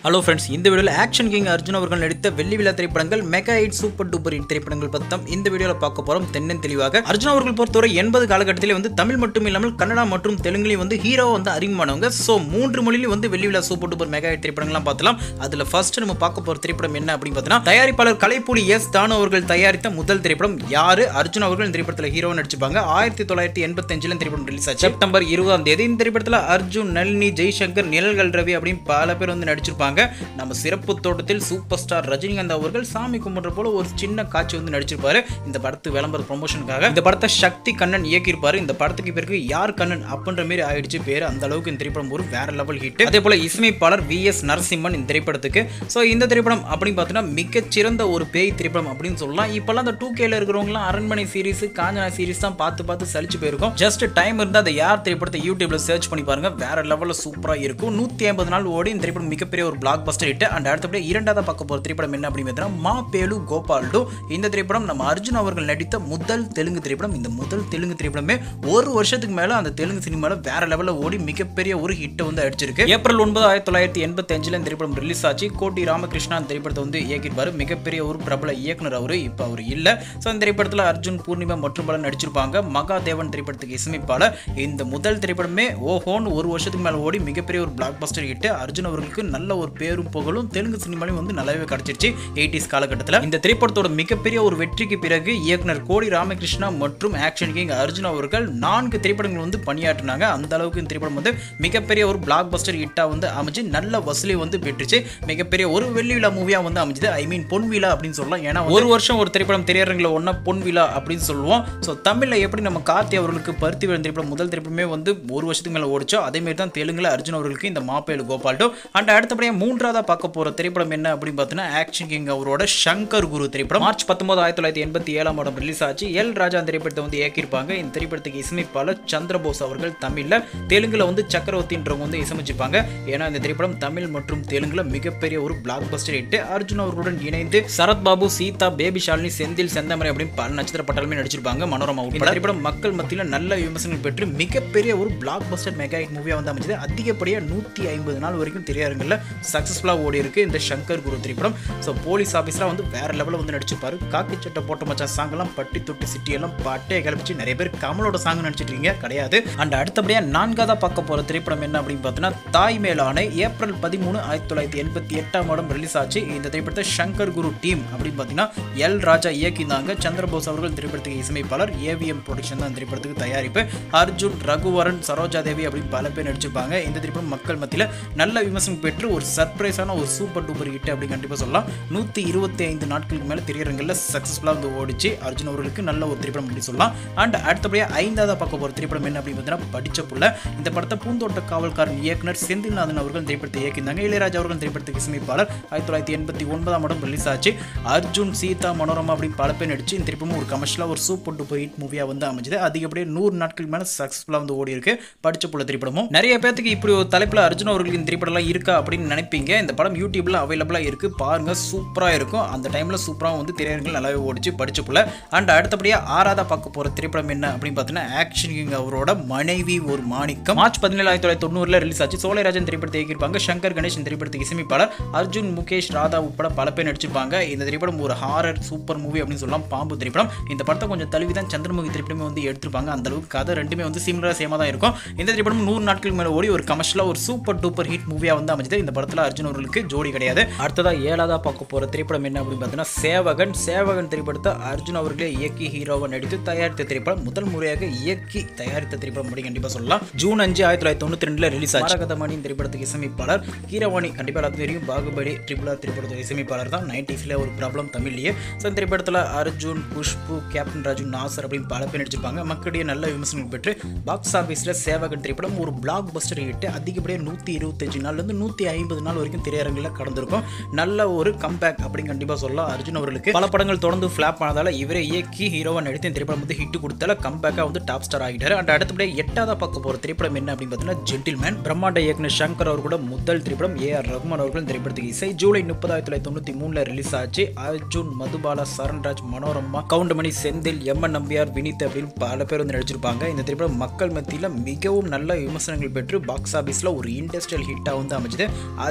hello friends இந்த வீடியோவில் action king Arjun அவர்கள் நடித்த வெள்ளி விழா திரைப்படங்கள் mega hit super duper hit திரைப்படங்கள் பற்றி தான் இந்த வீடியோவில் பார்க்க போகிறோம் தென்னன் தெளிவாக அர்ஜுன் அவர்கள் பொறுத்தவரை எண்பது காலகட்டத்திலே வந்து தமிழ் மட்டும் இல்லாமல் கன்னடா மற்றும் தெலுங்குலையும் வந்து ஹீரோ வந்து அறிமுகமானவங்க ஸோ மூன்று மொழியிலும் வந்து வெள்ளி விழா சூப்பர் டூப்பர் மெகா ஹிட் திரைப்படங்கள்லாம் பார்த்தலாம் அதில் ஃபர்ஸ்ட் நம்ம பார்க்க போகிற திரைப்படம் என்ன அப்படின்னு பார்த்தீங்கன்னா தயாரிப்பாளர் கலைப்புலி எஸ் தானு அவர்கள் தயாரித்த முதல் திரைப்படம் யாரு அர்ஜுன் அவர்கள் இந்த திரைப்படத்தில் ஹீரோ நடிச்சிருப்பாங்க ஆயிரத்தி தொள்ளாயிரத்தி எண்பத்தஞ்சில் திரைப்படம் ரிலீஸ் ஆச்சு செப்டம்பர் இருபதாம் தேதி இந்த திரைப்படத்தில் அர்ஜுன் நளினி ஜெய்சங்கர் நிழல்கள் ரவி அப்படின்னு பல பேர் வந்து நடிச்சிருப்பாங்க நம்ம சிறப்பு தோட்டத்தில் சூப்பர் ஸ்டார் ரஜினிகாந்த் அவர்கள் சாமி கும்பிட்ற போல ஒரு சின்ன காட்சி வந்து நடிச்சிருப்பாரு இந்த படத்து விளம்பர ப்ரொமோஷனுக்காக இந்த படத்தை சக்தி கண்ணன் இயக்கியிருப்பாரு இந்த படத்துக்கு பிறகு யார் கண்ணன் அப்படின்ற மாதிரி ஆயிடுச்சு பேர் அந்த அளவுக்கு இந்த திரைப்படம் ஒரு வேற லெவல் ஹிட் அதே போல இசையமைப்பாளர் வி எஸ் நரசிம்மன் இந்த திரைப்படத்துக்கு ஸோ இந்த திரைப்படம் அப்படின்னு பார்த்தீங்கன்னா மிகச்சிறந்த ஒரு பேய் திரைப்படம் அப்படின்னு சொல்லலாம் இப்போல்லாம் அந்த டூ கேல இருக்கிறவங்களாம் அரண்மனை சீரிஸ் காஞ்சனா சீரிஸ் தான் பார்த்து பார்த்து சலிச்சு போயிருக்கும் ஜஸ்ட் டைம் இருந்தால் அந்த யார் திரைப்படத்தை யூடியூப்ல சர்ச் பண்ணி பாருங்க வேற லெவலில் சூப்பராக இருக்கும் நூற்றி ஐம்பது நாள் ஓடி இந்த திரைப்படம் மிகப்பெரிய ஒரு பிளாக் பஸ்டர் ஹிட் அண்ட் அடுத்தபடி இரண்டாவது பார்க்க போகிற திரைப்படம் என்ன அப்படின்னு பார்த்தீங்கன்னா மா பேலு கோபால்டு இந்த திரைப்படம் நம்ம அர்ஜுன் அவர்கள் நடித்த முதல் தெலுங்கு திரைப்படம் இந்த முதல் தெலுங்கு திரைப்படமே ஒரு வருஷத்துக்கு மேலே அந்த தெலுங்கு சினிமாவில் வேற லெவலில் ஓடி மிகப்பெரிய ஒரு ஹிட்டை வந்து அடிச்சிருக்கு ஏப்ரல் ஒன்பது ஆயிரத்தி தொள்ளாயிரத்தி எண்பத்தி அஞ்சில் இந்த திரைப்படம் ரிலீஸ் ஆச்சு கோட்டி ராமகிருஷ்ணா இந்த திரைப்படத்தை வந்து இயக்கியிருப்பாரு மிகப்பெரிய ஒரு பிரபல இயக்குனர் அவரு இப்போ அவர் இல்லை ஸோ இந்த திரைப்படத்தில் அர்ஜுன் பூர்ணிமா மற்றும் பலர் நடிச்சிருப்பாங்க மகாதேவன் திரைப்படத்துக்கு இசையமைப்பாளர் இந்த முதல் திரைப்படமே ஓஹோன்னு ஒரு வருஷத்துக்கு மேலே ஓடி மிகப்பெரிய ஒரு பிளாக் பஸ்டர் ஹிட் அர்ஜுன் அவர்களுக்கு நல்ல ஒரு பேரும் புகழும் தெலுங்கு சினிமாலையும் வந்து நல்லாவே கிடைச்சிருச்சு எயிட்டிஸ் காலகட்டத்தில் இந்த திரைப்படத்தோட மிகப்பெரிய ஒரு வெற்றிக்கு பிறகு இயக்குனர் கோடி ராமகிருஷ்ணா மற்றும் ஆக்ஷன் கிங் அர்ஜுன் அவர்கள் நான்கு திரைப்படங்கள் வந்து பணியாற்றினாங்க அந்த அளவுக்கு இந்த திரைப்படம் வந்து மிகப்பெரிய ஒரு பிளாக் பஸ்டர் ஹிட்டாக வந்து அமைஞ்சு நல்ல வசூலை வந்து பெற்றுச்சு மிகப்பெரிய ஒரு வெள்ளி விழா மூவியாக வந்து அமைஞ்சது ஐ மீன் பொன் விழா அப்படின்னு சொல்லலாம் ஏன்னா ஒரு வருஷம் ஒரு திரைப்படம் திரையரங்கில் ஒன்றா பொன் விழா அப்படின்னு சொல்லுவோம் ஸோ தமிழில் எப்படி நம்ம கார்த்தி அவர்களுக்கு பருத்தி விழுந்த திரைப்படம் முதல் திரைப்படமே வந்து ஒரு வருஷத்துக்கு மேலே ஓடிச்சோ அதேமாரி தான் தெலுங்குல அர்ஜுன் அவர்களுக்கு இந்த மாப்பேலு கோபால்டோ அண்ட் அடுத்தபடியாக மூன்றாவதாக பார்க்க போகிற திரைப்படம் என்ன அப்படின்னு பார்த்தீங்கன்னா ஆக்ஷன் கிங் அவரோட சங்கர் குரு திரைப்படம் மார்ச் பத்தொன்பது ஆயிரத்தி தொள்ளாயிரத்தி எண்பத்தி ஏழாம் ஆடம் ரிலீஸ் ஆச்சு எல் ராஜா இந்த திரைப்படத்தை வந்து இயக்கியிருப்பாங்க இந்த திரைப்படத்துக்கு இசையமைப்பாளர் சந்திரபோஸ் அவர்கள் தமிழில் தெலுங்குல வந்து சக்கரவர்த்தின்றவங்க வந்து இசையமைச்சிருப்பாங்க ஏன்னா இந்த திரைப்படம் தமிழ் மற்றும் தெலுங்குல மிகப்பெரிய ஒரு பிளாக் பஸ்டர் ஹிட் அர்ஜுன் அவர்களுடன் இணைந்து சரத் பாபு சீதா பேபி ஷாலினி செந்தில் செந்தமரை அப்படின்னு பல நட்சத்திர பட்டாலுமே நடிச்சிருப்பாங்க மனோரமா உட்பட திரைப்படம் மக்கள் மத்தியில் நல்ல விமர்சனங்கள் பெற்று மிகப்பெரிய ஒரு பிளாக் பஸ்டர் மெகா ஹிட் மூவியாக வந்து அமைஞ்சது அதிகப்படியாக நூற்றி ஐம்பது நாள் வரைக்கும் திரையரங்கில் சக்ஸஸ்ஃபுல்லாக ஓடி இருக்கு இந்த சங்கர் குரு திரைப்படம் ஸோ போலீஸ் ஆஃபீஸராக வந்து வேற லெவலில் வந்து நடிச்சிருப்பாரு காக்கி சட்டை போட்ட மச்சான் சாங்கெல்லாம் பட்டி தொட்டி சிட்டி எல்லாம் பட்டையை கிளப்பிச்சு நிறைய பேர் கமலோட சாங் நடிச்சிட்டு இருக்கீங்க கிடையாது அண்ட் அடுத்தபடியாக நான்காவதாக பார்க்க போகிற திரைப்படம் என்ன அப்படின்னு பார்த்தீங்கன்னா தாய் மேலான ஏப்ரல் பதிமூணு ஆயிரத்தி தொள்ளாயிரத்தி எண்பத்தி எட்டாம் ஆடம் ரிலீஸ் ஆச்சு இந்த திரைப்படத்தை சங்கர் குரு டீம் அப்படின்னு பார்த்தீங்கன்னா எல் ராஜா இயக்கியிருந்தாங்க சந்திரபோஸ் அவர்கள் திரைப்படத்துக்கு இசையமைப்பாளர் ஏவிஎம் ப்ரொடக்ஷன் தான் திரைப்படத்துக்கு தயாரிப்பு அர்ஜுன் ரகுவரன் சரோஜா தேவி அப்படின்னு பல பேர் நடிச்சிருப்பாங்க இந்த திரைப்படம் மக்கள் மத்தியில் நல்ல விமர்சனம் பெற்று ஒரு சர்ப்ரைஸான ஒரு சூப்பர் டூப்பர் ஹிட் அப்படி கண்டிப்பாக சொல்லலாம் நூற்றி இருபத்தி ஐந்து நாட்களுக்கு மேலே திரையரங்கில் சக்ஸஸ்ஃபுல்லாக வந்து ஓடிச்சு அர்ஜுன் அவர்களுக்கு நல்ல ஒரு திரைப்படம் அப்படி சொல்லலாம் அண்ட் அடுத்தபடியாக ஐந்தாவது பார்க்க போகிற திரைப்படம் என்ன அப்படின்னு பார்த்தீங்கன்னா படிச்ச புள்ள இந்த படத்தை பூந்தோட்ட காவல்காரன் இயக்குனர் செந்தில்நாதன் அவர்கள் திரைப்படத்தை இயக்கியிருந்தாங்க இளையராஜா அவர்கள் திரைப்படத்துக்கு இசையமைப்பாளர் ஆயிரத்தி தொள்ளாயிரத்தி எண்பத்தி ஒன்பதாம் ஆடம் ரிலீஸ் ஆச்சு அர்ஜுன் சீதா மனோரமா அப்படின்னு பல பேர் நடிச்சு இந்த திரைப்படம் ஒரு கமர்ஷியலாக ஒரு சூப்பர் டூப்பர் ஹிட் மூவியாக வந்து அமைஞ்சது அதிகப்படியே நூறு நாட்களுக்கு மேலே சக்ஸஸ்ஃபுல்லாக வந்து ஓடி இருக்கு படிச்ச புள்ள திரைப்படமும் நிறைய பேத்துக்கு இப்படி ஒரு தலைப்பில் அர்ஜுன் அவர்களுக்கு இந்த திரைப்படம்லாம் இருக்கா அப்படின்னு நினைப்பீங்க இந்த படம் யூடியூப்ல அவைலபிளாக இருக்கு பாருங்க சூப்பராக இருக்கும் அந்த டைமில் சூப்பராக வந்து திரையரங்கில் நல்லாவே ஓடிச்சு படிச்ச புள்ள அண்ட் அடுத்தபடியாக ஆறாவதா பார்க்க போகிற திரைப்படம் என்ன அப்படின்னு பார்த்தீங்கன்னா ஆக்ஷன் கிங் அவரோட மனைவி ஒரு மாணிக்கம் மார்ச் பதினேழு ஆயிரத்தி தொள்ளாயிரத்தி தொண்ணூறுல ரிலீஸ் ஆச்சு சோழராஜன் திரைப்படத்தை இயக்கியிருப்பாங்க சங்கர் கணேஷ் இந்த திரைப்படத்துக்கு இசையமைப்பாளர் அர்ஜுன் முகேஷ் ராதா உட்பட பல பேர் நடிச்சிருப்பாங்க இந்த திரைப்படம் ஒரு ஹாரர் சூப்பர் மூவி அப்படின்னு சொல்லலாம் பாம்பு திரைப்படம் இந்த படத்தை கொஞ்சம் தழுவி தான் சந்திரமுகி திரைப்படமே வந்து எடுத்திருப்பாங்க அந்த அளவுக்கு கதை ரெண்டுமே வந்து சிமிலராக சேமாக தான் இருக்கும் இந்த திரைப்படம் நூறு நாட்களுக்கு மேலே ஓடி ஒரு கமர்ஷியலாக ஒரு சூப்பர் டூப்பர் ஹிட் மூவியாக வந்து அமைஞ்சது இந்த படத்தில் அர்ஜுன் அவர்களுக்கு ஜோடி கிடையாது அடுத்ததாக ஏழாவதாக பார்க்க போகிற திரைப்படம் என்ன அப்படின்னு பார்த்தீங்கன்னா சேவகன் சேவகன் திரைப்படத்தை அர்ஜுன் அவர்களே இயக்கி ஹீரோவை நடித்து தயாரித்த திரைப்படம் முதல் முறையாக இயக்கி தயாரித்த திரைப்படம் அப்படி கண்டிப்பாக சொல்லலாம் ஜூன் அஞ்சு ஆயிரத்தி தொள்ளாயிரத்தி தொண்ணூற்றி ரெண்டில் ரிலீஸ் ஆச்சு மரகதமணி திரைப்படத்துக்கு இசையமைப்பாளர் கீரவாணி கண்டிப்பாக எல்லாத்துக்கும் தெரியும் பாகுபலி ட்ரிபிள் ஆர் திரைப்படத்துக்கு இசையமைப்பாளர் தான் நைன்டிஸில் ஒரு ப்ராப்ளம் தமிழ்லேயே ஸோ இந்த திரைப்படத்தில் அர்ஜுன் குஷ்பு கேப்டன் ராஜு நாசர் அப்படின்னு பல பேர் நடிச்சிருப்பாங்க மக்களிடையே நல்ல விமர்சனம் பெற்று பாக்ஸ் ஆஃபீஸில் சேவகன் திரைப்படம் ஒரு பிளாக் பஸ்டர் ஹிட் அதிகப்படியாக நூற்றி இருபத்தஞ்சு நாள்லேருந்து நூற்றி ஐம்பது நாள் வரைக்கும் திரையரங்கில் கடந்திருக்கும் நல்ல ஒரு கம்பேக் அப்படின்னு கண்டிப்பாக சொல்லலாம் அர்ஜுன் அவர்களுக்கு பல படங்கள் தொடர்ந்து ஃப்ளாப் ஆனதால இவரே இயக்கி ஹீரோவை நடித்து இந்த திரைப்படம் வந்து ஹிட் கொடுத்தால கம்பேக்காக வந்து டாப் ஸ்டார் ஆகிட்டார் அண்ட் அடுத்தபடியாக எட்டாவதாக பார்க்க போகிற திரைப்படம் என்ன அப்படின்னு பார்த்தீங்கன்னா ஜென்டில்மேன் பிரம்மாண்ட இயக்குனர் சங்கர் அவர் கூட முதல் திரைப்படம் ஏ ஆர் ரகுமான் அவர்கள் இந்த திரைப்படத்துக்கு இசை ஜூலை முப்பதாயிரத்தி தொள்ளாயிரத்தி தொண்ணூற்றி மூணில் ரிலீஸ் ஆச்சு அர்ஜுன் மதுபாலா சரண்ராஜ் மனோரமா கவுண்டமணி செந்தில் எம் என் நம்பியார் வினித் அப்படின்னு பல பேர் வந்து நடிச்சிருப்பாங்க இந்த திரைப்படம் மக்கள் மத்தியில் மிகவும் நல்ல விமர்சனங்கள் பெற்று பாக்ஸ் ஆஃபீஸில் ஒரு இண்டஸ்ட்ரியல் ஹிட்டாக வந்து அமைஞ்சது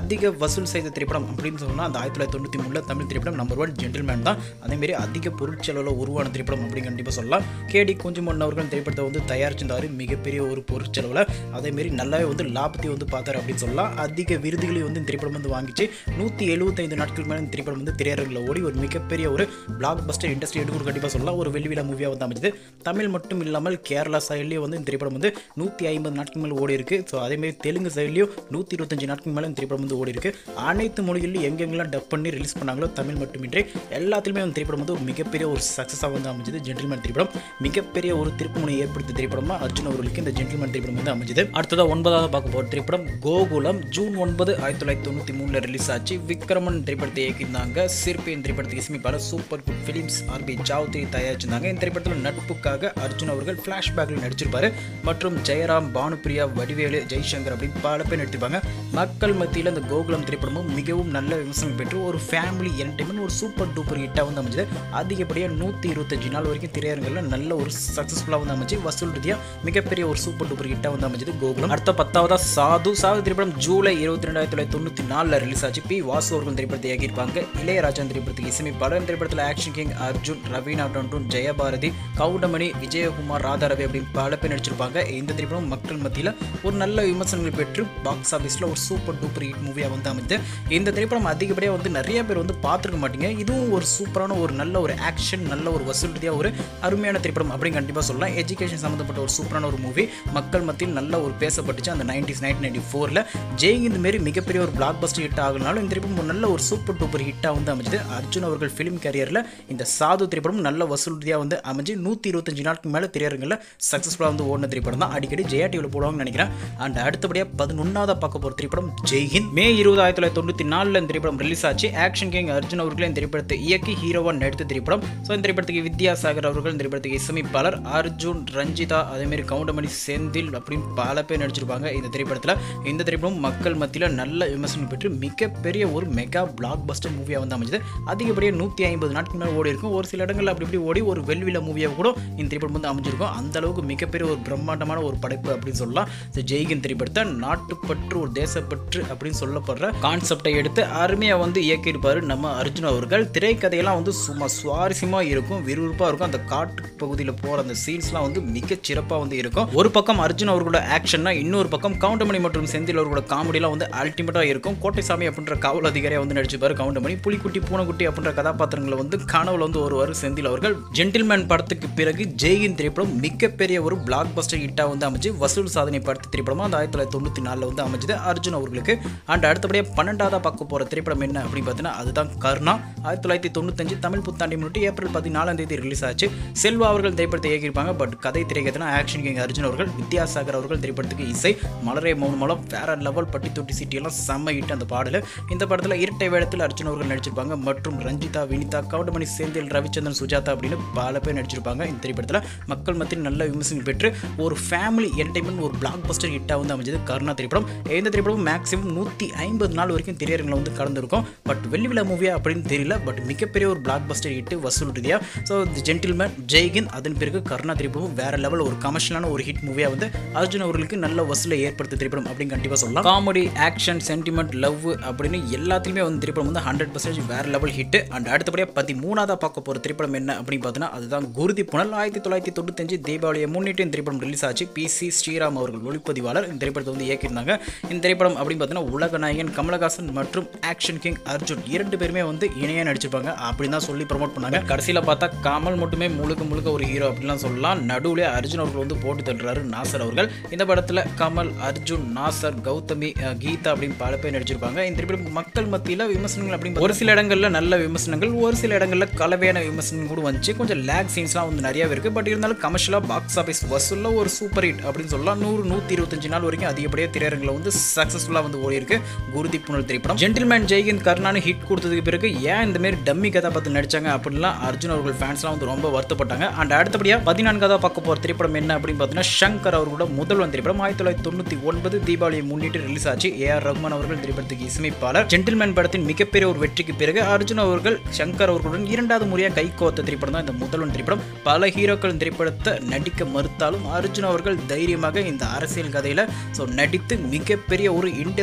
அதிக வசூல் செய்த திரைப்படம் அப்படின்னு சொன்னால் அந்த ஆயிரத்தி தொள்ளாயிரத்தி தொண்ணூற்றி மூணில் தமிழ் திரைப்படம் நம்பர் ஒன் ஜென்டில்மேன் தான் அதேமாரி அதிக பொருட்செலவில் உருவான திரைப்படம் அப்படின்னு கண்டிப்பாக சொல்லலாம் கேடி குஞ்சுமன் அவர்கள் திரைப்படத்தை வந்து தயாரிச்சிருந்தாரு மிகப்பெரிய ஒரு பொருட்செலவில் அதேமாரி நல்லாவே வந்து லாபத்தையும் வந்து பார்த்தாரு அப்படின்னு சொல்லலாம் அதிக விருதுகளையும் வந்து இந்த திரைப்படம் வந்து வாங்கிச்சு நூற்றி எழுபத்தைந்து நாட்கள் மேலே இந்த திரைப்படம் வந்து திரையரங்கில் ஓடி ஒரு மிகப்பெரிய ஒரு பிளாக் பஸ்டர் இண்டஸ்ட்ரி எடுக்கும் கண்டிப்பாக சொல்லலாம் ஒரு வெள்ளி விழா மூவியாக வந்து அமைஞ்சது தமிழ் மட்டும் இல்லாமல் கேரளா சைட்லேயும் வந்து இந்த திரைப்படம் வந்து நூற்றி ஐம்பது நாட்கள் மேலே ஓடி இருக்கு ஸோ அதேமாரி தெலுங்கு சைட்லேயும் நூற்றி இருபத்தஞ்சு நாட்கள் மேலே இந்த திரைப்படம் வந்து ஓடி இருக்கு அனைத்து மொழிகளிலும் எங்கெங்கெல்லாம் டப் பண்ணி ரிலீஸ் பண்ணாங்களோ தமிழ் மட்டுமின்றி எல்லாத்துலேயுமே அந்த திரைப்படம் வந்து ஒரு மிகப்பெரிய ஒரு சக்ஸஸாக வந்து அமைஞ்சது ஜென்டில்மேன் திரைப்படம் மிகப்பெரிய ஒரு திருப்புமுனை ஏற்படுத்திய திரைப்படமாக அர்ஜுன் அவர்களுக்கு இந்த ஜென்டில்மேன் திரைப்படம் வந்து அமைஞ்சது அடுத்ததாக ஒன்பதாவது பார்க்க போகிற திரைப்படம் கோகுலம் ஜூன் ஒன்பது ஆயிரத்தி தொள்ளாயிரத்தி தொண்ணூற்றி மூணில் ரிலீஸ் ஆச்சு விக்ரமன் திரைப்படத்தை இயக்கியிருந்தாங்க சிற்பியின் திரைப்படத்துக்கு இசையமைப்பாளர் super good films RB Choudhary தயாரிச்சிருந்தாங்க இந்த திரைப்படத்தில் நட்புக்காக அர்ஜுன் அவர்கள் ஃப்ளாஷ்பேக்கில் நடிச்சிருப்பாரு மற்றும் ஜெயராம் பானுப்பிரியா வடிவேலு ஜெய்சங்கர் அப்படின்னு பல பேர் நடித்திருப்பாங்க மக்கள் மத்தியில் இந்த கோகுலம் திரைப்படமும் மிகவும் நல்ல விமர்சனம் பெற்று ஒரு ஃபேமிலி என்டர்டைன்மெண்ட் ஒரு சூப்பர் டூப்பர் ஹிட்டாக வந்து அமைஞ்சது அதிகப்படியாக நூற்றி இருபத்தஞ்சு நாள் வரைக்கும் திரையரங்கில் நல்ல ஒரு சக்ஸஸ்ஃபுல்லாக வந்து அமைச்சு வசூல் ரீதியாக மிகப்பெரிய ஒரு சூப்பர் டூப்பர் ஹிட்டாக வந்து அமைஞ்சது கோகுலம் அடுத்த பத்தாவதா சாது சாது திரைப்படம் ஜூலை இருபத்தி ரெண்டாயிரத்தி தொள்ளாயிரத்தி தொண்ணூற்றி நாலில் ரிலீஸ் ஆச்சு பி வாசு அவர்கள் திரைப்படத்தை இயக்கியிருப்பாங்க இளையராஜன் திரைப்படத்துக்கு இசையமைப்பாளர் இந்த திரைப்படத்தில் ஆக்ஷன் கிங் அர்ஜுன் ரவீனா டொன்டூன் ஜெயபாரதி கவுண்டமணி விஜயகுமார் ராதாரவி அப்படின்னு பல பேர் நடிச்சிருப்பாங்க இந்த திரைப்படம் மக்கள் மத்தியில் ஒரு நல்ல விமர்சனங்கள் பெற்று பாக்ஸ் ஆஃபீஸில் ஒரு சூப்பர் டூப்பர் ஹிட் மூவியாக வந்து அமைது இந்த திரைப்படம் அதிகப்படியாக வந்து நிறைய பேர் வந்து பார்த்துருக்க மாட்டீங்க இதுவும் ஒரு சூப்பரான ஒரு நல்ல ஒரு ஆக்ஷன் நல்ல ஒரு வசூல் ரீதியாக ஒரு அருமையான திரைப்படம் அப்படின்னு கண்டிப்பாக சொல்லலாம் எஜுகேஷன் சம்மந்தப்பட்ட ஒரு சூப்பரான ஒரு மூவி மக்கள் மத்தியில் நல்ல ஒரு பேசப்பட்டுச்சு அந்த நைன்டிஸ் நைன்டீன் நைன்டி ஃபோரில் ஜெயிங் மாரி மிகப்பெரிய ஒரு பிளாக் பஸ்டர் ஹிட் ஆகலனாலும் இந்த திரைப்படம் ஒரு நல்ல ஒரு சூப்பர் டூப்பர் ஹிட்டாக வந்து அமைஞ்சது அர்ஜுன் அவர்கள் ஃபிலிம் கேரியரில் இந்த சாது திரைப்படம் நல்ல வசூல் ரீதியாக வந்து அமைஞ்சு நூற்றி இருபத்தஞ்சு நாட்களுக்கு மேலே திரையரங்கில் சக்ஸஸ்ஃபுல்லாக வந்து ஓடின திரைப்படம் தான் அடிக்கடி ஜெயா டிவியில் போடுவாங்கன்னு நினைக்கிறேன் அண்ட் அடுத்தபடியாக பதினொன்றாவது பார்க்க போகிற திரைப்படம் ஜெய்ஹிந்த் மே இருபது ஆயிரத்தி தொள்ளாயிரத்தி தொண்ணூற்றி நாலில் இந்த திரைப்படம் ரிலீஸ் ஆச்சு ஆக்ஷன் கிங் அர்ஜுன் அவர்களே இந்த திரைப்படத்தை இயக்கி ஹீரோவாக நடித்த திரைப்படம் ஸோ இந்த திரைப்படத்துக்கு வித்யாசாகர் அவர்கள் இந்த திரைப்படத்துக்கு இசையமைப்பாளர் அர்ஜுன் ரஞ்சிதா அதேமாரி கவுண்டமணி செந்தில் அப்படின்னு பல பேர் நடிச்சிருப்பாங்க இந்த திரைப்படத்தில் இந்த திரைப்படம் மக்கள் மத்தியில் நல்ல விமர்சனம் பெற்று மிகப்பெரிய ஒரு மெகா பிளாக் பஸ்டர் மூவியாக வந்து அமைஞ்சது அதிகப்படியாக நூற்றி ஐம்பது நாட்கள் மேலே ஓடி இருக்கும் ஒரு சில இடங்களில் அப்படி இப்படி ஓடி ஒரு வெள்ளிவில மூவியாக கூட இந்த திரைப்படம் வந்து அமைஞ்சிருக்கும் அந்த அளவுக்கு மிகப்பெரிய ஒரு பிரம்மாண்டமான ஒரு படைப்பு அப்படின்னு சொல்லலாம் இந்த ஜெய்கின் திரைப்படத்தை நாட்டுப்பற்று ஒரு தேசப்பற்று அப்படின்னு சொல்லப்படுற கான்செப்டை எடுத்து அருமையாக வந்து இயக்கியிருப்பார் நம்ம அர்ஜுன் அவர்கள் திரைக்கதையெல்லாம் வந்து சும்மா சுவாரஸ்யமாக இருக்கும் விறுவிறுப்பாக இருக்கும் அந்த காட்டு பகுதியில் போகிற அந்த சீன்ஸ்லாம் வந்து மிகச் சிறப்பாக வந்து இருக்கும் ஒரு பக்கம் அர்ஜுன் அவர்களோட ஆக்ஷன்னா இன்னொரு பக்கம் கவுண்டமணி மற்றும் செந்தில் அவர்களோட காமெடிலாம் வந்து அல்டிமேட்டாக இருக்கும் கோட்டைசாமி அப்படின்ற காவல் அதிகாரியாக வந்து நடிச்சிருப்பாரு கவுண்டமணி புலிக்குட்டி பூனைக்குட்டி அப்படின்ற கதாபாத்திரங்களை வந்து கனவுல வந்து ஒருவர் செந்தில் அவர்கள் ஜென்டில்மேன் படத்துக்கு பிறகு ஜெயின் திரைப்படம் மிகப்பெரிய ஒரு பிளாக் பஸ்டர் ஹிட்டாக வந்து அமைச்சு வசூல் சாதனை படுத்த திரைப்படமாக அந்த ஆயிரத்தி தொள்ளாயிரத்தி தொண்ணூற்றி நாலில் வந்து அமைஞ்சது அர்ஜுன் அவர்களுக்கு அண்ட் அடுத்தபடியாக பன்னெண்டாவதாக பார்க்க போகிற திரைப்படம் என்ன அப்படின்னு பார்த்தீங்கன்னா அதுதான் கர்ணா ஆயிரத்தி தொள்ளாயிரத்தி தொண்ணூத்தஞ்சு தமிழ் புத்தாண்டை முன்னிட்டு ஏப்ரல் பதினாலாம் தேதி ரிலீஸ் ஆச்சு செல்வா அவர்கள் திரைப்படத்தை இயக்கியிருப்பாங்க பட் கதை திரைக்கத்தினா ஆக்ஷன் கிங் அர்ஜுன் அவர்கள் வித்யாசாகர் அவர்கள் திரைப்படத்துக்கு இசை மலரே மௌன மூலம் வேற லெவல் பட்டி தொட்டி சிட்டி எல்லாம் செம்ம ஹிட் அந்த பாடல் இந்த படத்தில் இரட்டை வேடத்தில் அர்ஜுன் அவர்கள் நடிச்சிருப்பாங்க மற்றும் ரஞ்சிதா வினிதா கவுண்டமணி செந்தில் ரவிச்சந்திரன் சுஜாதா அப்படின்னு பல பேர் நடிச்சிருப்பாங்க இந்த திரைப்படத்தில் மக்கள் மத்தியில் நல்ல விமர்சனம் பெற்று ஒரு ஃபேமிலி என்டர்டைன்மெண்ட் ஒரு பிளாக் பஸ்டர் ஹிட்டாக வந்து அமைஞ்சது கருணா திரைப்படம் இந்த திரைப்படம் மேக்ஸிமம் நூற்றி ஐம்பது நாள் வரைக்கும் திரையரங்கில் வந்து கலந்துருக்கும் பட் வெள்ளி விழா மூவியா அப்படின்னு தெரியல பட் மிகப்பெரிய ஒரு பிளாக் பஸ்டர் ஹிட் வசூல் ரீதியாக ஸோ தி ஜென்டில்மேன் ஜெய்கின் அதன் பிறகு கருணா திரைப்படம் வேற லெவல் ஒரு கமர்ஷியலான ஒரு ஹிட் மூவியாக வந்து அர்ஜுன் அவர்களுக்கு நல்ல வசூலை ஏற்படுத்த திரைப்படம் அப்படின்னு கண்டிப்பாக சொல்லலாம் காமெடி ஆக்ஷன் சென்டிமெண்ட் லவ் அப்படின்னு எல்லாத்துலேயுமே வந்து திரைப்படம் வந்து ஹண்ட்ரட் பர்சன்டேஜ் வேற லெவல் ஹிட் அண்ட் அடுத்தபடியாக பதிமூணாவதாக பார்க்க போகிற திரைப்படம் என்ன அப்படின்னு பார்த்தீங்கன்னா அதுதான் குருதி புனல் ஆயிரத்தி தொள்ளாயிரத்தி தொண்ணூத்தஞ்சு தீபாவளியை முன்னிட்டு இந்த திரைப்படம் ரிலீஸ் ஆச்சு பி சி ஸ்ரீராம் அவர்கள் ஒளிப்பதிவாளர் இந்த திரைப்படத்தை வந்து இயக்கியிருந்தாங்க இந்த திரைப்படம் அப்படின்னு பார்த்தீங்கன்னா உலக நாயகன் கமலஹாசன் மற்றும் ஆக்ஷன் கிங் அர்ஜுன் இரண்டு பேருமே வந்து இணையாக நடிச்சிருப்பாங்க அப்படின்னு தான் சொல்லி ப்ரமோட் பண்ணாங்க கடைசியில் பார்த்தா கமல் மட்டுமே முழுக்க முழுக்க ஒரு ஹீரோ அப்படின்லாம் சொல்லலாம் நடுவில் அர்ஜுன் அவர்கள் வந்து போட்டு தள்ளுறாரு நாசர் அவர்கள் இந்த படத்தில் கமல் அர்ஜுன் நாசர் கௌதமி அஹ், கீதா அப்படின்னு பல பேர் நடிச்சிருப்பாங்க இந்த திரைப்படம் மக்கள் மத்தியில் விமர்சனங்கள் அப்படின்னு ஒரு சில இடங்களில் நல்ல விமர்சனங்கள் ஒரு சில இடங்களில் கலவையான விமர்சனங்கள் கூட வந்துச்சு கொஞ்சம் லேக் சீன்ஸ்லாம் வந்து நிறையவே இருக்குது பட் இருந்தாலும் கமர்ஷியலாக பாக்ஸ் ஆஃபீஸ் வசூலில் ஒரு சூப்பர் ஹிட் அப்படின்னு சொல்லலாம் நூறு நூற்றி இருபத்தஞ்சு நாள் வரைக்கும் அதிகப்படியாக திரையரங்கில் வந்து சக்ஸஸ்ஃபுல்லாக வந்து ஓடி இருக்கு குருதி புனல் திரைப்படம் ஜென்டில்மேன் ஜெய்கிந்த் கர்ணானு ஹிட் கொடுத்ததுக்கு பிறகு ஏன் இந்த மாதிரி டம்மி கதாபாத்திரம் நடிச்சாங்க அப்படின்லாம் அர்ஜுன் அவர்கள் ஃபேன்ஸ்லாம் வந்து ரொம்ப வருத்தப்பட்டாங்க அண்ட் அடுத்தபடியாக பதினான்காவது பார்க்க போகிற திரைப்படம் என்ன அப்படின்னு பார்த்தீங்கன்னா ஷங்கர் அவர்களோட முதல்வன் திரைப்படம் ஆயிரத்தி தொள்ளாயிரத்தி தொண்ணூற்றி ஒன்பது தீபாவளியை முன்னிட்டு ரிலீஸ் ஆச்சு ஏ ஆர் ரஹ்மான் அவர்கள் திரைப்படத்துக்கு இசையமைப்பாளர் ஜென்டில்மேன் படத்தின் மிகப்பெரிய ஒரு வெற்றிக்கு பிறகு அர்ஜுன் அவர்கள் சங்கர் அவர்களுடன் இரண்டாவது முறையாக கை கோத்த திரைப்படம் தான் இந்த முதல்வன் திரைப்படம் பல ஹீரோக்கள் இந்த திரைப்படத்தை நடிக்க மறுத்தாலும் அர்ஜுன் அவர்கள் தைரியமாக இந்த அரசியல் கதையில் ஸோ நடித்து மிகப்பெரிய ஒரு இண்டஸ்ட்ரியல் ஹிட்டாக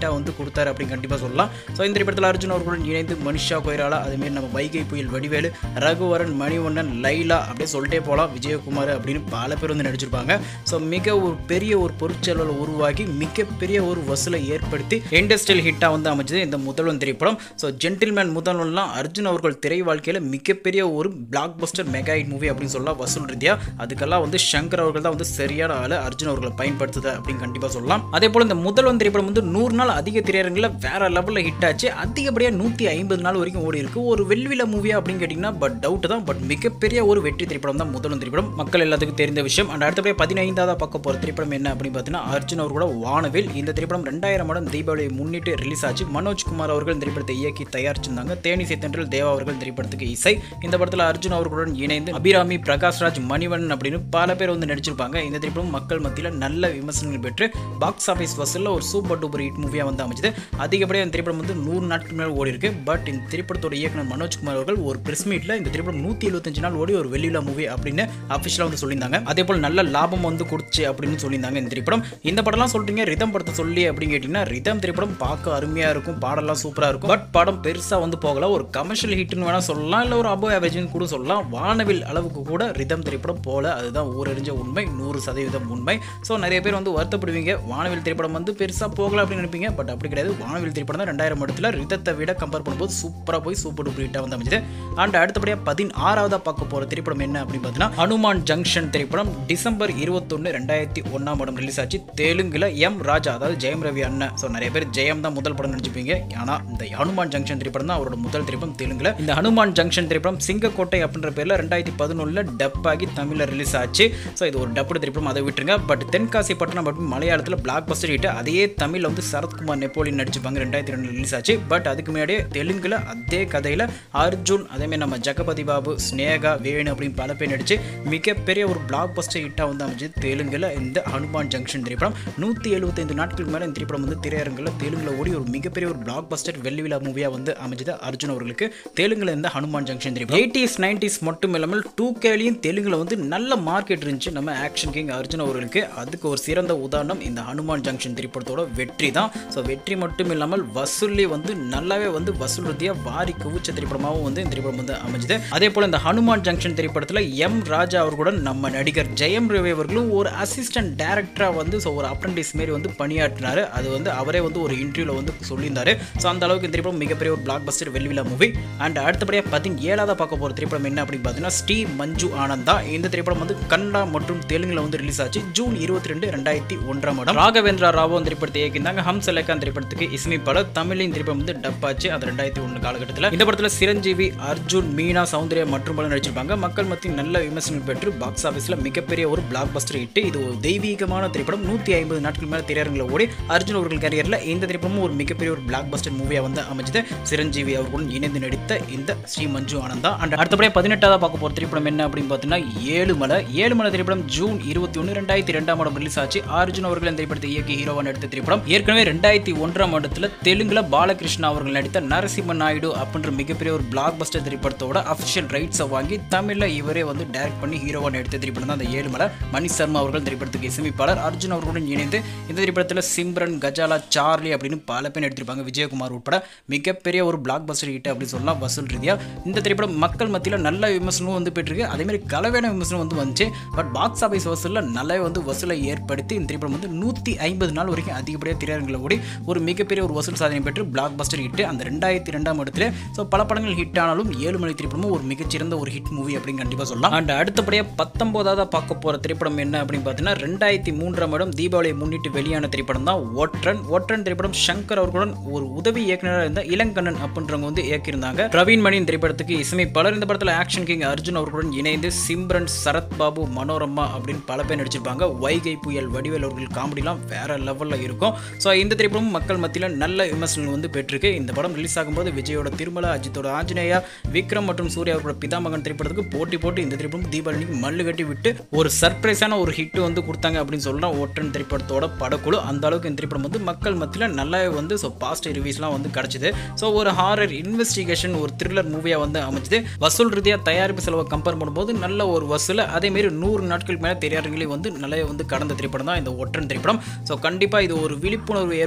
ஹிட்டாக வந்து கொடுத்தாரு அப்படின்னு கண்டிப்பாக சொல்லலாம் ஸோ இந்த திரைப்படத்தில் அர்ஜுன் அவர்களுடன் இணைந்து மனிஷா கொய்ராலா அதேமாரி நம்ம வைகை புயல் வடிவேலு ரகுவரன் மணிவண்ணன் லைலா அப்படியே சொல்லிட்டே போகலாம் விஜயகுமார் அப்படின்னு பல பேர் வந்து நடிச்சிருப்பாங்க ஸோ மிக ஒரு பெரிய ஒரு பொருட்செலவில் உருவாகி மிகப்பெரிய ஒரு வசூலை ஏற்படுத்தி இண்டஸ்ட்ரியல் ஹிட்டாக வந்து அமைச்சது இந்த முதல்வன் திரைப்படம் ஸோ ஜென்டில்மேன் முதல்வன்லாம் அர்ஜுன் அவர்கள் திரை வாழ்க்கையில் மிகப்பெரிய ஒரு blockbuster mega hit movie அப்படின்னு சொல்லலாம் வசூல் ரீதியாக அதுக்கெல்லாம் வந்து சங்கர் அவர்கள் தான் வந்து சரியான ஆள் அர்ஜுன் அவர்களை பயன்படுத்துது அப்படின்னு கண்டிப்பாக சொல்லலாம் அதே போல் இந்த முதல்வன் திரைப்படம் வந்து நூறு நாள் அதிக திரையரங்கில் வேற லெவலில் ஹிட் ஆச்சு அதிகப்படியாக நூற்றி ஐம்பது நாள் வரைக்கும் ஓடி இருக்கு ஒரு வெள்ளிவில மூவியா அப்படின்னு கேட்டிங்கன்னா பட் டவுட் தான் பட் மிகப்பெரிய ஒரு வெற்றி திரைப்படம் தான் முதல்வன் திரைப்படம் மக்கள் எல்லாத்துக்கும் தெரிந்த விஷயம் அண்ட் அடுத்தபடியாக பதினைந்தாவது பார்க்க போகிற திரைப்படம் என்ன அப்படின்னு பார்த்தீங்கன்னா அர்ஜுன் அவர்களோட வானவில் இந்த திரைப்படம் ரெண்டாயிரம் மடம் தீபாவளியை முன்னிட்டு ரிலீஸ் ஆச்சு மனோஜ்குமார் அவர்கள் இந்த திரைப்படத்தை இயக்கி தயாரிச்சிருந்தாங்க தேனிசை தென்றல் தேவா அவர்கள் இந்த திரைப்படத்துக்கு இசை இந்த படத்தில் அர்ஜுன் அவர்களுடன் இணைந்து அபிராமி பிரகாஷ்ராஜ் மணிவண்ணன் அப்படின்னு பல பேர் வந்து நடிச்சிருப்பாங்க இந்த திரைப்படம் மக்கள் மத்தியில் நல்ல விமர்சனங்கள் பெற்று பாக்ஸ் ஆஃபீஸ் வசூலில் ஒரு சூப்பர் டூப்பர் ஹிட் மூவியாக வந்து அமைச்சது அதிகப்படியாக இந்த திரைப்படம் வந்து நூறு நாட்கள் மேல் ஓடி இருக்கு பட் இந்த திரைப்படத்தோட இயக்குனர் மனோஜ்குமார் அவர்கள் ஒரு பிரஸ் மீட்டில் இந்த திரைப்படம் நூற்றி எழுபத்தஞ்சு நாள் ஓடி ஒரு வெளியில மூவி அப்படின்னு அஃபிஷியலாக வந்து சொல்லியிருந்தாங்க அதே போல் நல்ல லாபம் வந்து கொடுச்சு அப்படின்னு சொல்லியிருந்தாங்க இந்த திரைப்படம் இந்த படம்லாம் சொல்றீங்க ரிதம் படத்தை சொல்லி அப்படின்னு கேட்டிங்கன்னா ரிதம் திரைப்படம் பார்க்க அருமையாக இருக்கும் பாடலாம் சூப்பராக இருக்கும் பட் படம் பெருசாக வந்து போகல ஒரு கமர்ஷியல் ஹிட்னு வேணால் சொல்லலாம் இல்லை ஒரு அபோ ஆவரேஜ்னு கூட சொல்லலாம் வானவில் அளவுக்கு கூட ரிதம் திரைப்படம் போல அதுதான் ஊரறிஞ்ச உண்மை நூறு சதவீதம் உண்மை ஸோ நிறைய பேர் வந்து வருத்தப்படுவீங்க வானவில் திரைப்படம் வந்து பெருசாக போகல அப்படின்னு நினைப்பீங்க பட் அப்படி கிடையாது வானவில் திரைப்படம் தான் ரெண்டாயிரம் இடத்துல ரிதத்தை விட கம்பேர் பண்ணும்போது சூப்பராக போய் சூப்பர் டூப்பர் ஹிட்டாக வந்து அமைஞ்சது அண்ட் அடுத்தபடியாக பதினாறாவதாக பார்க்க போகிற திரைப்படம் என்ன அப்படின்னு பார்த்தீங்கன்னா ஹனுமான் ஜங்ஷன் திரைப்படம் டிசம்பர் இருபத்தொன்று ரெண்டாயிரத்தி ஒன்றாம் படம் ரிலீஸ் ஆச்சு தெலுங்குல எம் ராஜா அதாவது ஜெயம் ரவி அண்ணன் ஸோ நிறைய பேர் ஜெயம் தான் முதல் படம் நினச்சிப்பீங்க ஆனால் இந்த ஹனுமான் ஜங்ஷன் திரைப்படம் தான் அவரோட முதல் திரைப்படம் தெலுங்குல இந்த ஹனுமான் ஜங்ஷன் திரைப்படம் சிங்கக்கோட்டை அப்படின்ற பேரில் ரெண்டாயிரத்தி பதினொன்றில் டப் ஆகி தமிழில் ரிலீஸ் ஆச்சு ஸோ இது ஒரு டப்பு திரைப்படம் அதை விட்டுருங்க பட் தென்காசி பட்டணம் மற்றும் மலையாளத்தில் பிளாக் பஸ்டர் ஹிட் அதே தமிழில் வந்து சரத்குமார் நெப்போலியன் நடிச்சிருப்பாங்க ரெண்டாயிரத்தி ரெண்டு ரிலீஸ் ஆச்சு பட் அதுக்கு முன்னாடியே தெலுங்குல அதே கதையில் அர்ஜுன் அதேமாதிரி நம்ம ஜெகபதி பாபு ஸ்னேகா வேணு அப்படின்னு பல பேர் நடிச்சு மிகப்பெரிய ஒரு பிளாக் பஸ்டர் ஹிட்டாக வந்து அமைஞ்சது தெலுங்குல இந்த ஹனுமான் ஜங்ஷன் திரைப்படம் நூற்றி எழுபத்தைந்து நாட்களுக்கு மேலே இந்த திரைப்படம் வந்து திரையரங்கில் தெலுங்குல ஓடி ஒரு மிகப்பெரிய ஒரு பிளாக் பஸ்டர் வெள்ளி விழா மூவியாக வந்து அமைஞ்சது அர்ஜுன் அவர்களுக்கு தெலுங்குல இந்த ஹனுமான் ஜங்ஷன் திரைப்படம் எயிட்டிஸ் நைன்டிஸ் மட்டும் இல்லாமல் டூ கேலையும் தெலுங்குல வந்து நல்ல மார்க்கெட் இருந்துச்சு நம்ம ஆக்ஷன் கிங் அர்ஜுன் அவர்களுக்கு அதுக்கு ஒரு சிறந்த உதாரணம் இந்த ஹனுமான் ஜங்ஷன் திரைப்படத்தோட வெற்றி தான் ஸோ வெற்றி மட்டும் இல்லாமல் வசூல்லி வந்து நல்லாவே வந்து வசூல் ரீதியாக வாரி குவிச்ச திரைப்படமாகவும் வந்து இந்த திரைப்படம் வந்து அமைஞ்சது அதே போல் இந்த ஹனுமான் ஜங்ஷன் திரைப்படத்தில் எம் ராஜா அவர்களுடன் நம்ம நடிகர் ஜெயம் ரவி அவர்களும் ஒரு அசிஸ்டன்ட் டேரக்டராக வந்து ஸோ ஒரு அப்ரண்டிஸ் மாரி வந்து பணியாற்றினார் அது வந்து அவரே வந்து ஒரு இன்டர்வியூவில் வந்து சொல்லியிருந்தாரு ஸோ அந்த அளவுக்கு இந்த திரைப்படம் மிகப்பெரிய ஒரு பிளாக் பஸ்டர் வெள்ளிவிழா மூவி அண்ட் அடுத்தபடியாக பார்த்தீங்கன்னா ஏழாவது பார்க்க போகிற திரைப்படம் என்ன அப்படின்னு பார்த்தீங்கன்னா ஸ்ரீ மஞ்சு ஆனந்தா இந்த திரைப்படம் வந்து கன்னடா மற்றும் தெலுங்குல வந்து ரிலீஸ் ஆச்சு ஜூன் இருபத்தி ரெண்டு ரெண்டாயிரத்தி ஒன்றாம் இடம் ராகவேந்திரா ராவோ இந்த திரைப்படத்தை இயக்கியிருந்தாங்க ஹம்ஸ் அலேகான் திரைப்படத்துக்கு இசையமைப்பாளர் தமிழின் திரைப்படம் வந்து டப் ஆச்சு அது ரெண்டாயிரத்தி ஒன்று காலகட்டத்தில் இந்த படத்தில் சிரஞ்சீவி அர்ஜுன் மீனா சௌந்தர்யா மற்றும் பலர் நடிச்சிருப்பாங்க மக்கள் மத்தியில் நல்ல விமர்சனம் பெற்று பாக்ஸ் ஆஃபீஸில் மிகப்பெரிய ஒரு பிளாக் பஸ்டர் ஹிட் இது ஒரு தெய்வீகமான திரைப்படம் நூற்றி ஐம்பது நாட்கள் மேலே திரையரங்கில் ஓடி அர்ஜுன் அவர்கள் கேரியரில் இந்த திரைப்படமும் ஒரு மிகப்பெரிய ஒரு பிளாக் பஸ்டர் மூவியாக வந்து அமைஞ்சது சிரஞ்சீவி அவர்களுடன் இணைந்து நடித்த இந்த ஸ்ரீ மஞ்சு ஆனந்தா அண்ட் அடுத்தபடியாக பதினெட்டாவது பார்க்க போகிற திரைப்படம் என்ன அப்படின்னு பார்த்தீங்கன்னா ஏழுமலை ஏழுமலை திரைப்படம் ஜூன் இருபத்தி ஒன்று ரெண்டாயிரத்தி ரெண்டாம் ஆண்டு ரிலீஸ் ஆச்சு அர்ஜுன் அவர்கள் இந்த திரைப்படத்தை இயக்கி ஹீரோவாக நடித்த திரைப்படம் ஏற்கனவே ரெண்டாயிரத்தி ஒன்றாம் ஆண்டத்தில் தெலுங்குல பாலகிருஷ்ணா அவர்கள் நடித்த நரசிம்ம நாயுடு அப்படின்ற மிகப்பெரிய ஒரு பிளாக் பஸ்டர் திரைப்படத்தோட அஃபிஷியல் ரைட்ஸை வாங்கி தமிழில் இவரே வந்து டைரக்ட் பண்ணி ஹீரோவாக நடித்த திரைப்படம் தான் அந்த ஏழுமலை மணி சர்மா அவர்கள் திரைப்படத்துக்கு இசையமைப்பாளர் அர்ஜுன் அவர்களுடன் இணைந்து இந்த திரைப்படத்தில் சிம்ரன் கஜாலா சார்லி அப்படின்னு பல பேர் எடுத்திருப்பாங்க விஜயகுமார் உட்பட மிகப்பெரிய ஒரு பிளாக் பஸ்டர் ஹிட் அப்படின்னு சொல்லலாம் வசூல் ரீதியாக இந்த திரைப்படம் மக்கள் மத்தியில் நல்ல விமர்சனமும் வந்து பெற்றிருக்கு அதேமாதிரி கலவையான விமர்சனம் வந்து வந்துச்சு பட் பாக்ஸ் ஆஃபீஸ் வசூலில் நல்லாவே வந்து வசூலை ஏற்படுத்தி இந்த திரைப்படம் வந்து நூற்றி ஐம்பது நாள் வரைக்கும் அதிகப்படியாக திரையரங்கில் ஓடி ஒரு மிகப்பெரிய ஒரு வசூல் சாதனை பெற்று பிளாக் பஸ்டர் ஹிட் அந்த ரெண்டாயிரத்தி ரெண்டாம் இடத்துல ஸோ பல படங்கள் ஹிட் ஆனாலும் ஏழு மணி திரைப்படமும் ஒரு மிகச்சிறந்த ஒரு ஹிட் மூவி அப்படின்னு கண்டிப்பாக சொல்லலாம் அண்ட் அடுத்தபடியாக பத்தொன்பதாவது பார்க்க போகிற திரைப்படம் என்ன அப்படின்னு பார்த்தீங்கன்னா ரெண்டாயிரத்தி மூன்றாம் இடம் தீபாவளியை முன்னிட்டு வெளியான திரைப்படம் தான் ஒற்றன் ஒற்றன் திரைப்படம் சங்கர் அவர்களுடன் ஒரு உதவி இயக்குனராக இருந்த இளங்கண்ணன் அப்படின்றவங்க வந்து இயக்கியிருந்தாங்க பிரவீன் மணி இந்த திரைப்படத்துக்கு இசையமைப்பாளர் இந்த படத்தில் ஆக்ஷன் கிங் அர்ஜுன் அவர்களுடன் இணைந்து சிம்ரன் சரத் பாபு மனோரமா அப்படின்னு பல பேர் நடிச்சிருப்பாங்க வைகை புயல் வடிவேல் அவர்கள் காமெடிலாம் வேற லெவலில் இருக்கும் ஸோ இந்த திரைப்படம் மக்கள் மத்தியில் நல்ல விமர்சனம் வந்து பெற்றிருக்கு இந்த படம் ரிலீஸ் ஆகும்போது விஜயோட திருமலா அஜித்தோட ஆஞ்சநேயா விக்ரம் மற்றும் சூர்யா அவர்களோட பிதாமகன் திரைப்படத்துக்கு போட்டி போட்டு இந்த திரைப்படம் தீபாவளிக்கு மல்லு கட்டி விட்டு ஒரு சர்ப்ரைஸான ஒரு ஹிட் வந்து கொடுத்தாங்க அப்படின்னு சொல்லலாம் ஒற்றன் திரைப்படத்தோட படக்குழு அந்த அளவுக்கு இந்த திரைப்படம் வந்து மக்கள் மத்தியில் நல்லாவே வந்து ஸோ பாசிட்டிவ் ரிவ்யூஸ்லாம் வந்து கிடச்சிது ஸோ ஒரு ஹாரர் இன்வெஸ்டிகேஷன் ஒரு த்ரில்லர் மூவியாக வந்து அமைச்சது வசூல் ரீதியாக தயாரிப்பு செலவை கம்பேர் பண்ணும்போது நல்ல ஒரு வசூல் அதேமாரி நூறு நாட்கள் மேலே திரையரங்கிலே வந்து நல்லா வந்து கடந்த திரைப்படம் தான் இந்த ஒற்றன் திரைப்படம் ஸோ கண்டிப்பாக இது ஒரு விழிப்புணர்வு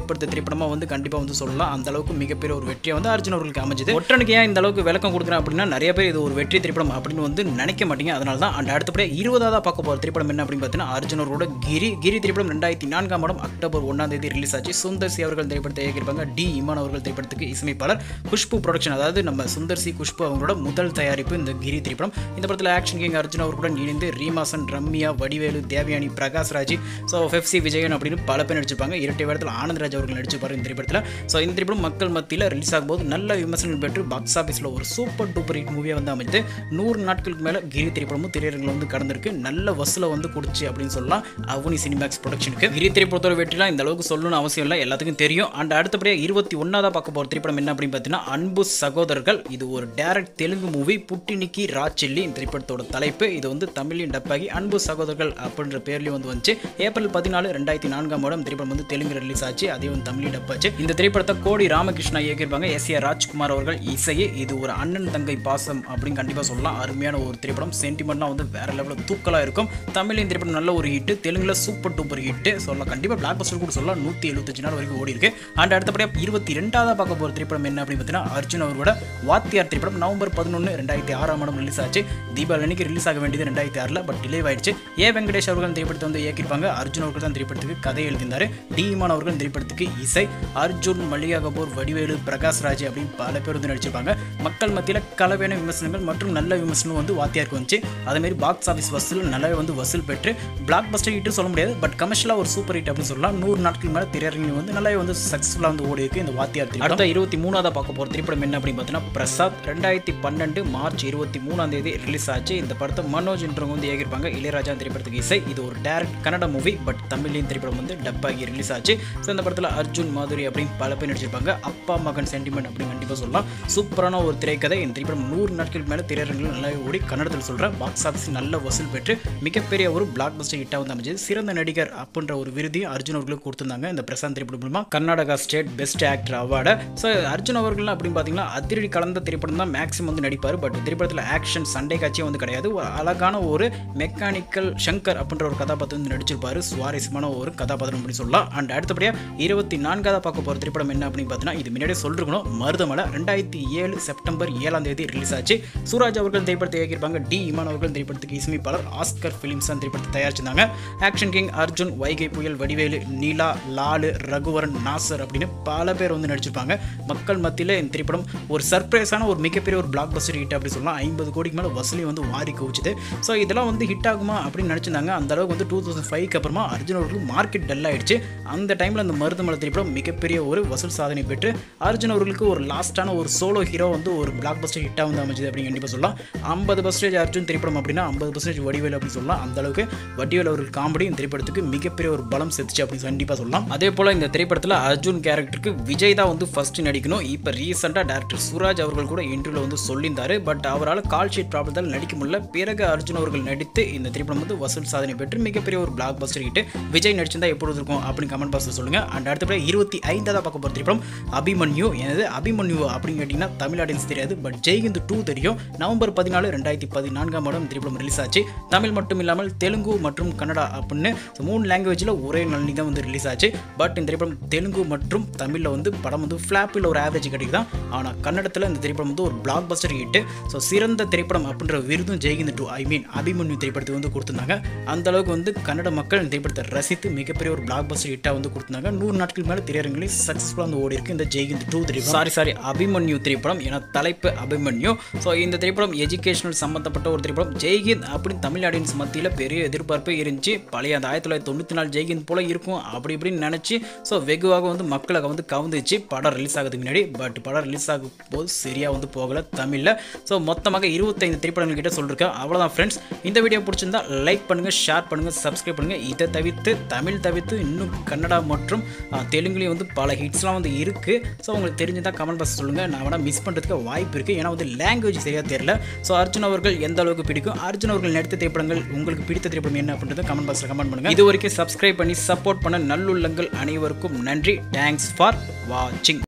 ஏற்படுத்த திரைப்படமாக வந்து கண்டிப்பாக வந்து சொல்லலாம் அந்த அளவுக்கு மிகப்பெரிய ஒரு வெற்றியை வந்து அர்ஜுன் அவர்களுக்கு அமைஞ்சது ஒற்றனுக்கு ஏன் இந்த அளவுக்கு விளக்கம் கொடுக்குறேன் அப்படின்னா நிறைய பேர் இது ஒரு வெற்றி திரைப்படம் அப்படின்னு வந்து நினைக்க மாட்டீங்க அதனால தான் அண்ட் அடுத்தபடியாக இருபதாவது பார்க்க போகிற திரைப்படம் என்ன அப்படின்னு பார்த்தீங்கன்னா அர்ஜுன் அவர்களோட கிரி கிரி திரைப்படம் ரெண்டாயிரத்தி நான்காம் ஆடம் அக்டோபர் ஒன்றாம் தேதி ரிலீஸ் ஆச்சு சுந்தர் சி அவர்கள் திரைப்படத்தை இயக்கியிருப்பாங்க டி இமான் அவர்கள் திரைப்படத்துக்கு இசையமைப்பாளர் குஷ்பு ப்ரொடக்ஷன் அதாவது நம்ம சுந்தர் சி குஷ்பு அவங்களோட முதல் தயாரிப்பு இந்த கிரி திரைப்படம் இந்த படத்தில் ஆக்ஷன் கிங் அர்ஜுன் அவர்களுடன் இணைந்து ரீமாசன் ரம்யா வடிவேலு தேவயானி பிரகாஷ் ராஜ் ஸோ எஃப்சி விஜயன் அப்படின்னு பல பேர் நடிச்சிருப்பாங்க இரட்டை வேடத்தில் ஆனந்த்ராஜ் அவர்கள் நடிச்சிருப்பாரு இந்த திரைப்படத்தில் ஸோ இந்த திரைப்படம் மக்கள் மத்தியில் ரிலீஸ் ஆகும்போது நல்ல விமர்சனம் பெற்று பாக்ஸ் ஆஃபீஸில் ஒரு சூப்பர் டூப்பர் ஹிட் மூவியாக வந்து அமைத்து நூறு நாட்களுக்கு மேலே கிரி திரைப்படமும் திரையரங்கில் வந்து கடந்திருக்கு நல்ல வசூலை வந்து கொடுச்சு அப்படின்னு சொல்லலாம் அவனி சினிமேக்ஸ் ப்ரொடக்ஷனுக்கு கிரி திரைப்படத்தோட வெற்றிலாம் இந்த அளவுக்கு சொல்லணும்னு அவசியம் இல்லை எல்லாத்துக்கும் தெரியும் அண்ட் அடுத்தபடியாக இருபத்தி ஒன்றாவதாக பார்க்க போகிற திரைப்படம் என்ன அப்படின்னு பார்த்தீங்கன்னா அன்பு சகோதரர்கள் இது ஒரு டேரக்ட் தெலுங்கு மூவி புட்டினிக்கி ராச்சில்லி இந்த திரைப்படத்தோட தலைப்பு இது வந்து தமிழின் டப்பாகி அன்பு சகோதரர்கள் அப்படின்ற பேர்லேயும் வந்து வந்துச்சு ஏப்ரல் பதினாலு ரெண்டாயிரத்தி நான்காம் வருடம் திரைப்படம் வந்து தெலுங்கு ரிலீஸ் ஆச்சு அதே வந்து தமிழில் டப்பாச்சு இந்த திரைப்படத்தை கோடி ராமகிருஷ்ணா இயக்கியிருப்பாங்க எஸ் ஏ ராஜ்குமார் அவர்கள் இசையே இது ஒரு அண்ணன் தங்கை பாசம் அப்படின்னு கண்டிப்பாக சொல்லலாம் அருமையான ஒரு திரைப்படம் சென்டிமெண்ட்லாம் வந்து வேற லெவலில் தூக்கலாக இருக்கும் தமிழின் திரைப்படம் நல்ல ஒரு ஹிட் தெலுங்குல சூப்பர் டூப்பர் ஹிட் சொல்லலாம் கண்டிப்பாக பிளாக் பஸ்டர் கூட சொல்லலாம் நூற்றி எழுபத்தஞ்சு நாள் வரைக்கும் ஓடி இருக்கு அண்ட் அடுத்தபடியாக இருபத்தி ரெண்டாவது பார்க்க போகிற திரைப்படம் என்ன அப்படின்னு பார்த்தீங்கன்னா அர்ஜுன் அவரோட வாத்தியார் திரைப்படம் நவம்பர் பதினொன்று ரெண்டாயிரத்தி ஆறாம் ஆண்டு ரிலீஸ் ஆச்சு தீபாவளி அன்னைக்கு ரிலீஸ் ஆக வேண்டியது ரெண்டாயிரத்தி ஆறில் பட் டிலே ஆயிடுச்சு ஏ வெங்கடேஷ் அவர்கள் திரைப்படத்தை வந்து இயக்கியிருப்பாங்க அர்ஜுன் அவர்கள் தான் திரைப்படத்துக்கு கதை எழுதியிருந்தாரு டி இமான் அவர்கள் திரைப்படத்துக்கு இசை அர்ஜுன் மல்லிகா கபூர் வடிவேலு பிரகாஷ் ராஜ் அப்படின்னு பல பேர் வந்து நடிச்சிருப்பாங்க மக்கள் மத்தியில் கலவையான விமர்சனங்கள் மற்றும் நல்ல விமர்சனம் வந்து வாத்தியாருக்கு வந்துச்சு அதேமாரி பாக்ஸ் ஆஃபீஸ் வசூல் நல்லாவே வந்து வசூல் பெற்று பிளாக் பஸ்டர் ஹிட்னு சொல்ல முடியாது பட் கமர்ஷியலாக ஒரு சூப்பர் ஹிட் அப்படின்னு சொல்லலாம் நூறு நாட்கள் மேலே திரையரங்கில் வந்து நல்லாவே வந்து சக்ஸஸ்ஃபுல்லாக வந்து ஓடி இருக்கு இந்த வாத்தியார் திரைப்படம் அடுத்த இருபத்தி மூணாவது பார்க்க போகிற திரைப்படம் என்ன அப்படின்னு பார்த்தீங்கன்னா பிரசாத் ரெண்டாயிரத்தி பன்னெண்டு மார்ச் இருபத்தி மூணாம் தேதி ரிலீஸ் ஆச்சு இந்த படத்தை மனோஜ் என்றவங்க வந்து இயக்கியிருப்பாங்க இளையராஜா திரைப்படத்துக்கு இசை இது ஒரு டேரக்ட் கன்னட மூவி பட் தமிழ்லையும் திரைப்படம் வந்து டப் ஆகி ரிலீஸ் ஆச்சு ஸோ இந்த படத்தில் அர்ஜுன் மாதுரி அப்படின்னு பல பேர் நடிச்சிருப்பாங்க அப்பா மகன் சென்டிமெண்ட் அப்படின்னு கண்டிப்பாக சொல்லலாம் சூப்பரான ஒரு திரைக்கதை இந்த திரைப்படம் நூறு நாட்களுக்கு மேலே திரையரங்கில் நல்லாவே ஓடி கன்னடத்தில் சொல்கிறேன் பாக்ஸ் ஆஃபீஸ் நல்ல வசூல் பெற்று மிகப்பெரிய ஒரு பிளாக் பஸ்டர் ஹிட்டாக வந்து அமைஞ்சது சிறந்த நடிகர் அப்படின்ற ஒரு விருதையும் அர்ஜுன் அவர்களுக்கு கொடுத்துருந்தாங்க இந்த பிரசாந்த் திரைப்படம் மூலமா கர்நாடகா ஸ்டேட் பெஸ்ட் ஆக்டர் அவார்டை ஸோ அர்ஜுன் அவர்கள் அப்படின்னு பார்த்தீங்கன்னா அதிரடி கலந்த திரைப்படம் தான் மேக்ஸிமம் வந்து நடிப்பார் பட் திரைப்படத்தில் ஆக்ஷன் சண்டை காட்சியும் வந்து கிடையாது ஒரு அழகான ஒரு மெக்கானிக்கல் சங்கர் அப்படின்ற ஒரு கதாபாத்திரம் வந்து நடிச்சிருப்பாரு சுவாரஸ்யமான ஒரு கதாபாத்திரம் அப்படின்னு சொல்லலாம் அண்ட் அடுத்தபடியாக இருபத்தி நான்காவது பார்க்க போகிற திரைப்படம் என்ன அப்படின்னு பார்த்தீங்கன்னா இது முன்னாடியே சொல்லிருக்கணும் மருதமலை ரெண்டாயிரத்தி ஏழு செப்டம்பர் ஏழாம் தேதி ரிலீஸ் ஆச்சு சூராஜ் அவர்கள் திரைப்படத்தை இயக்கியிருப்பாங்க டி இமான் அவர்கள் திரைப்படத்துக்கு இசையமைப்பாளர் ஆஸ்கர் ஃபிலிம்ஸ் தான் திரைப்படத்தை தயாரிச்சிருந்தாங்க ஆக்ஷன் கிங் அர்ஜுன் வைகை புயல் வடிவேலு நீலா லாலு ரகுவரன் நாசர் அப்படின்னு பல பேர் வந்து நடிச்சிருப்பாங்க மக்கள் மத்தியில் இந்த திரைப்படம் ஒரு சர்ப்ரைஸான ஒரு மிகப்பெரிய ஒரு பிளாக் பஸ்டர் ஹிட் அப்படி சொல்லலாம் ஐம்பது கோடிக்கு மேலே வசூலி வந்து வாரி குவிச்சுது ஸோ இதெல்லாம் வந்து ஹிட் ஆகுமா அப்படின்னு நினச்சிருந்தாங்க அந்த அளவுக்கு வந்து டூ தௌசண்ட் ஃபைவ்க்கு அப்புறமா அர்ஜுன் அவர்களுக்கு மார்க்கெட் டல் ஆயிடுச்சு அந்த டைமில் அந்த மருதமலை திரைப்படம் மிகப்பெரிய ஒரு வசூல் சாதனை பெற்று அர்ஜுன் அவர்களுக்கு ஒரு லாஸ்ட்டான ஒரு சோலோ ஹீரோ வந்து ஒரு பிளாக் பஸ்டர் ஹிட்டாக வந்து அமைஞ்சது அப்படின்னு கண்டிப்பாக சொல்லலாம் ஐம்பது பர்சன்டேஜ் அர்ஜுன் திரைப்படம் அப்படின்னா ஐம்பது பர்சன்டேஜ் வடிவேல் அப்படின்னு சொல்லலாம் அந்த அளவுக்கு வடிவேல் அவர்கள் காமெடி இந்த திரைப்படத்துக்கு மிகப்பெரிய ஒரு பலம் செத்துச்சு அப்படின்னு கண்டிப்பாக சொல்லலாம் அதே போல் இந்த திரைப்படத்தில் அர்ஜுன் கேரக்டருக்கு விஜய் தான் வந்து ஃபர்ஸ்ட் நடிக்கணும் இப்போ ரீசெண்டாக டேரக்டர் சூராஜ் அவர்கள் கூட இன்டர்வியூவில் வந்து சொல்லியிருந்தாரு பட் அவரால் கால் ஷீட் ப்ராப்ளத்தால் நடிக்க முடியல பிறகு அர்ஜுன் அவர்கள் நடித்து இந்த திரைப்படம் வந்து வசூல் சாதனை பெற்று மிகப்பெரிய ஒரு பிளாக் பஸ்டர் ஹிட் விஜய் நடிச்சிருந்தா எப்பொழுது இருக்கும் அப்படின்னு கமெண்ட் பாக்ஸில் சொல்லுங்க அண்ட் அடுத்தபடி இருபத்தி ஐந்தாவது பார்க்க போகிற திரைப்படம் அபிமன்யு எனது அபிமன்யு அப்படின்னு கேட்டிங்கன்னா தமிழ் ஆடியன்ஸ் தெரியாது பட் ஜெய்ஹிந்த் டூ தெரியும் நவம்பர் பதினாலு ரெண்டாயிரத்தி பதினான்காம் ஆண்டு திரைப்படம் ரிலீஸ் ஆச்சு தமிழ் மட்டும் இல்லாமல் தெலுங்கு மற்றும் கன்னடா அப்படின்னு so மூணு லாங்குவேஜில் ஒரே நளினி தான் வந்து ரிலீஸ் ஆச்சு பட் இந்த திரைப்படம் தெலுங்கு மற்றும் தமிழில் வந்து படம் வந்து ஃப்ளாப்பில் ஒரு ஆவரேஜ் கிடைக்குதான் ஆனால் கன்னடத்தில் இந்த திரைப்படம் வந்து ஒரு பிளாக் பஸ்டர் ஹிட் ஸோ சிறந்த திரைப்படம் அப்படின்ற விருதும் ஜெய்ஹிந்த் டூ ஐ மீன் அபிமன்யு திரைப்படத்துக்கு வந்து கொடுத்துருந்தாங்க அந்த அளவுக்கு வந்து கன்னட மக்கள் இந்த திரைப்படத்தை ரசித்து மிகப்பெரிய ஒரு பிளாக் பஸ்டர் ஹிட்டாக வந்து கொடுத்துருந்தாங்க நூறு நாட்கள் மேலே திரையரங்கில் சக்ஸஸ்ஃபுல்லாக வந்து ஓடி இருக்கு இந்த ஜெய்ஹிந்த் டூ திரைப்படம் சாரி சாரி அபிமன்யு திரைப்படம் ஏன்னா தலைப்பு அபிமன்யு ஸோ இந்த திரைப்படம் எஜுகேஷனல் சம்மந்தப்பட்ட ஒரு திரைப்படம் ஜெய்ஹிந்த் அப்படின்னு தமிழ் ஆடியன்ஸ் மத்தியில் பெரிய எதிர்பார்ப்பு இருந்துச்சு பழைய அந்த ஆயிரத்தி தொள்ளாயிரத்தி தொண்ணூற்றி நாலு ஜெய்ஹிந்த் போல இருக்கும் அப்படி இப்படின்னு நினச்சி ஸோ வெகுவாக வந்து மக்களை வந்து கவுந்துச்சு படம் ரிலீஸ் ஆகிறதுக்கு முன்னாடி பட் படம் ரிலீஸ் ஆகும் போது சரியாக வந்து போகலை தமிழில் ஸோ மொத்தமாக இருபத்தைந்து திரைப்படங்கள் கிட்ட சொல்லியிருக்கேன் அவ்வளோதான் ஃப்ரெண்ட்ஸ் இந்த வீடியோ பிடிச்சிருந்தா லைக் பண்ணுங்கள் ஷேர் பண்ணுங்கள் சப்ஸ்கிரைப் பண்ணுங்கள் இதை தவிர்த்து தமிழ் தவிர்த்து இன்னும் கன்னடா மற்றும் அஹ், தெலுங்குலேயும் வந்து பல ஹிட்ஸ்லாம் வந்து இருக்குது ஸோ உங்களுக்கு தெரிஞ்சதா கமெண்ட் பாக்ஸ் சொல்லுங்கள் நான் வேணால் மிஸ் பண்ணுறதுக்கு வாய்ப்பு இருக்குது ஏன்னா வந்து லாங்குவேஜ் சரியாக தெரியல ஸோ அர்ஜுன் அவர்கள் எந்த அளவுக்கு பிடிக்கும் அர்ஜுன் அவர்கள் நடித்த திரைப்படங்கள் உங்களுக்கு பிடித்த திரைப்படம் என்ன அப்படின்றத கமெண்ட் பாக்ஸில் கமெண்ட் பண்ணுங்கள் இது வரைக்கும் சப்ஸ்கிரைப் பண்ணி சப்போர்ட் பண்ண நல்லுள்ளங்கள் அனைவருக்கும் நன்றி தேங்க்ஸ் ஃபார் வாட்சிங்